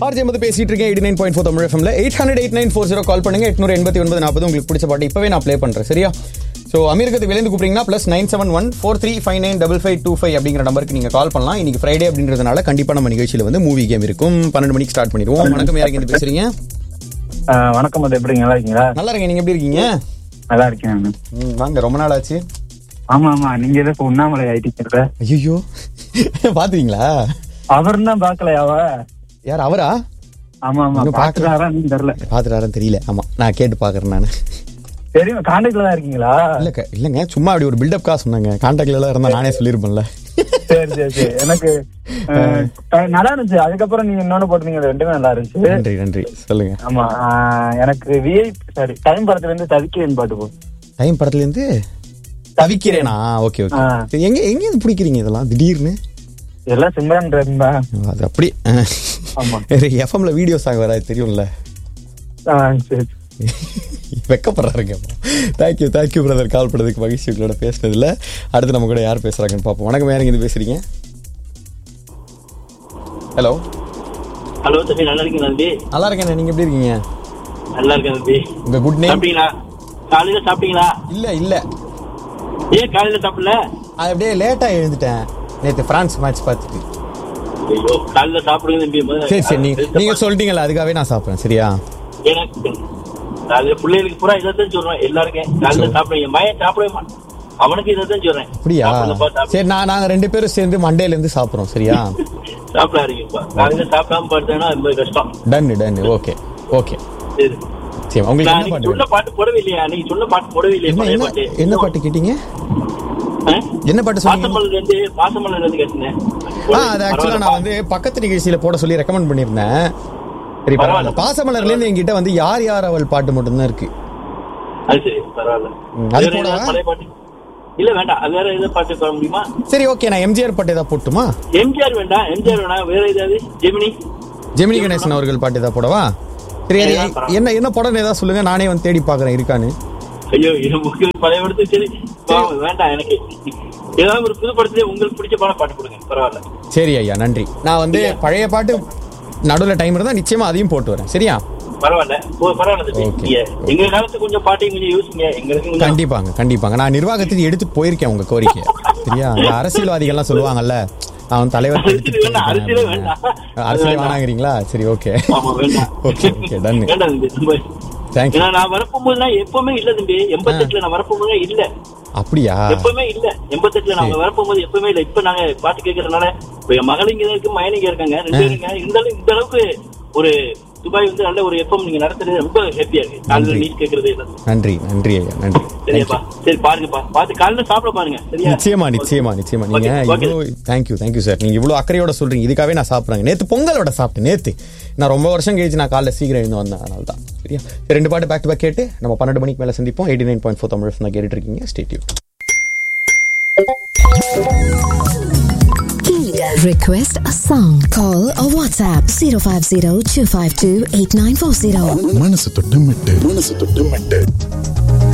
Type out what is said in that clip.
RJ வந்து பேசிட்டு இருக்கேன் eighty nine point four Tamil எஃப்எம்ல eight hundred eight nine four zero call பண்ணுங்க எட்நூறு எண்பத்தி ஒன்பது நாற்பது உங்களுக்கு பிடிச்ச பாட்டு இப்பவே நான் ப்ளே பண்றேன் சரியா ஸோ அமீரகத்து விளைந்து கூப்பிட்டீங்கன்னா plus nine seven one four three five nine double five two five அப்படிங்கிற நம்பருக்கு நீங்க கால் பண்ணலாம் இன்னைக்கு ஃப்ரைடே அப்படின்றதுனால கண்டிப்பா நம்ம நிகழ்ச்சியில் வந்து மூவி கேம் இருக்கும் பன்னெண்டு மணிக்கு ஸ்டார்ட் பண்ணிடுவோம் வணக்கம் யாருக்கு இருந்து பேசுறீங்க ஆ, வணக்கம் அது எப்படி நல்லா இருக்கீங்களா நல்லா இருக்கேன் நீங்க எப்படி இருக்கீங்க நல்லா இருக்கேன் நானு. ம், வாங்க ரொம்ப நாள் ஆச்சு ஆமா ஆமா நீங்க எதுவும் இப்ப உண்ணாமலை ஆயிட்டீங்க ஐயோ பாத்துறீங்களா அவர் தான் பாக்கலையாவ யார் அவரா ஆமா ஆமா இன்னும் பார்க்கல. பாக்குறாரான்னு தெரியல பாத்துறாருன்னு தெரியல ஆமா நான் கேட்டு பாக்குறேன் நான் தெரியும் காண்டாக்ட்ல தான் இருக்கீங்களா இல்ல இல்லங்க சும்மா அப்படி ஒரு பில்டப் கா சொன்னாங்க கான்டாக்ட்ல எல்லாம் இருந்தா நானே சொல்லிருப்பேன்ல சரி சரி சரி எனக்கு ஆ, நல்லா இருந்துச்சு அதுக்கப்புறம் நீங்க இன்னொன்னு போட்டீங்க ரெண்டுமே நல்லா இருந்துச்சு நன்றி நன்றி சொல்லுங்க ஆமா ஆ, எனக்கு விஐ சாரி டைம் படத்துல இருந்து தவிக்கிறேன் பாட்டு போ டைம் படத்துல இருந்து தவிக்கிறேனா ஓகே ஓகே ஆ. எங்க எங்க இருந்து பிடிக்கிறீங்க இதெல்லாம் திடீர்னு எல்லாம் சிம்ரன் ரன் தான் அது அப்படி ஆமா எஃப்எம்ல வீடியோ சாங் வராது தெரியும்ல ஆ, சரி வெக்கப்படுறாருங்க தேங்க்யூ தேங்க்யூ பிரதர் கால் பண்ணதுக்கு மகிழ்ச்சி உங்களோட பேசினதுல அடுத்து நம்ம கூட யார் பேசுறாங்கன்னு பார்ப்போம் வணக்கம் யாருங்க இது பேசுறீங்க ஹலோ ஹலோ தம்பி நல்லா இருக்கீங்க தம்பி நல்லா இருக்கேன் நீங்க எப்படி இருக்கீங்க நல்லா இருக்கேன் தம்பி உங்க குட் நேம் சாப்பிட்டீங்களா காலையில சாப்பிட்டீங்களா இல்ல இல்ல ஏன் காலையில சாப்பிடல அது அப்படியே லேட்டா எழுந்துட்டேன் நேத்து பிரான்ஸ் மேட்ச் பார்த்துட்டு ஐயோ காலையில சாப்பிடுங்க தம்பி முதல்ல. சரி சரி நீங்க நீங்க சொல்லிட்டீங்கல்ல அதுக்காகவே நான் சாப்பிடுறேன் சரியா எனக்கு காலையில பிள்ளைகளுக்கு பூரா இதைத்தான் சொல்றேன் எல்லாருக்கும் காலையில சாப்பிடுங்க என் மயன் சாப்பிடவே மாட்டான் அவனுக்கு இதைத்தான் சொல்றேன் அப்படியா சாப்பிடுங்கப்பா, சாப்பிடுங்க. சரி நான் நாங்க ரெண்டு பேரும் சேர்ந்து மண்டேல இருந்து சாப்பிடுறோம் சரியா சாப்பிடாதீங்கப்பா காலையில சாப்பிடாம படுத்தேன்னா ரொம்ப கஷ்டம் டன் டன் ஓகே ஓகே சரி சரி உங்களுக்கு நான் என்ன நீங்க பாட்டு சொன்ன வேணும்? பாட்டு போடவே இல்லையா நீங்க சொன்ன பாட்டு போடவே இல்லையா என்ன பழைய என்ன பாட்டு என்ன பாட்டு கேட்டீங்க ஆ? என்ன பாட்டு சொன்னீங்க பாசமலர்ல இருந்து பாசமலர்ல இருந்து கேட்டேன் ஆ அது ஆக்சுவலா நான் வந்து பக்கத்து நிகழ்ச்சியில போட சொல்லி ரெக்கமெண்ட் பண்ணியிருந்தேன் சரி பரவாயில்ல பரவாயில்ல. பாசமலர்ல இருந்து என்கிட்ட வந்து யார் யார் அவள் பாட்டு மட்டும்தான் இருக்கு அது சரி பரவாயில்ல ம், அது வேற போடவா? ஏதாவது பழைய பாட்டு இல்ல வேண்டாம் அது வேற ஏதாவது பாட்டு பாட முடியுமா சரி ஓகே நான் எம்ஜிஆர் பாட்டு ஏதாவது போட்டுமா எம்ஜிஆர் வேண்டாம் எம்ஜிஆர் வேணாம் வேற ஏதாவது ஜெமினி ஜெமினி கணேசன் அவர்கள் பாட்டு ஏதாவது போடவா சரி அது என்ன என்ன படம் ஏதாவது சொல்லுங்க நானே வந்து தேடி பாக்குறேன் இருக்கான்னு ஐயோ இது உங்களுக்கு பழைய படத்து சரி வாங்க, வேண்டாம் எனக்கு ஏதாவது ஒரு புது படத்துல உங்களுக்கு பிடிச்ச படம் பாட்டு கொடுங்க பரவாயில்ல சரி ஐயா நன்றி நான் வந்து பழைய பாட்டு நடுவில் டைம் இருந்தா நிச்சயமா அதையும் போட்டு வரேன் சரியா பரவாயில்ல ஓ, பரவாயில்ல தம்பி. Okay. நீங்க எங்க காலத்து கொஞ்சம் பாட்டையும் கொஞ்சம் யோசிங்க எங்களுக்கு கொஞ்சம் கண்டிப்பாங்க கண்டிப்பாங்க நான் நிர்வாகத்துக்கு எடுத்து போயிருக்கேன் உங்க கோரிக்கை சரியா இந்த அரசியல்வாதிகள்லாம் சொல்லுவாங்கல்ல அவன் தலைவர் அரசியல் வேண்டாம், அரசியலே வேண்டாம். அரசியல் வேண்டாம். வேணாங்கிறீங்களா சரி ஓகே ஆமா வேண்டாம் ஓகே ஓகே டன் வேண்டாம் தம்பி ரொம்ப தேங்க்யூ ஏன்னா நான் வரப்போகும்போதுலாம் எப்பவுமே இல்ல தம்பி எண்பத்தெட்டுல நான் வரப்போகும்போது இல்ல அப்படியா எப்பவுமே இல்ல எண்பத்தெட்டுல நாங்க வரப்போகும்போது எப்பவுமே இல்ல இப்ப நாங்க பாட்டு கேட்கறதுனால இப்ப என் மகளிங்க இருக்கு மயனிங்க இருக்காங்க ரெண்டு பேருங்க இந்த அளவு- இந்த அளவுக்கு ஒரு துபாய் வந்து நல்ல ஒரு எப்பம் நீங்க நடத்துறது ரொம்ப ஹாப்பியா இருக்கு காலையில நன்றி. நீட் கேட்கறது எல்லாம் நன்றி நன்றி ஐயா நன்றி சரியாப்பா சரி பாருங்கப்பா பார்த்து காலையில சாப்பிட பாருங்க சரியா நிச்சயமா நிச்சயமா நிச்சயமா நீங்க Okay, okay. இவ்வளோ தேங்க்யூ தேங்க்யூ சார் நீங்க இவ்வளவு அக்கறையோட சொல்றீங்க இதுக்காகவே நான் சாப்பிட்றேங்க நேத்து பொங்கலோட சாப்பிட்டேன் நேத்து நான் ரொம்ப வருஷம் கழிச்சு நான் காலைல சீக்கிரம் எழுந்து வந்தேன் அதனால தான் சரியா சரி, ரெண்டு பாட்டு பேக் டு பேக் கேட்டு நம்ம பன்னெண்டு மணிக்கு மேல சந்திப்போம் eighty nine point four Tamil தான் கேட்டுட்டு இருக்கீங்க ஸ்டேட்யூ Request a song. Call or WhatsApp 050 252 8940. மனசு தொட்டு மெட்டு மனசு தொட்டு மெட்டு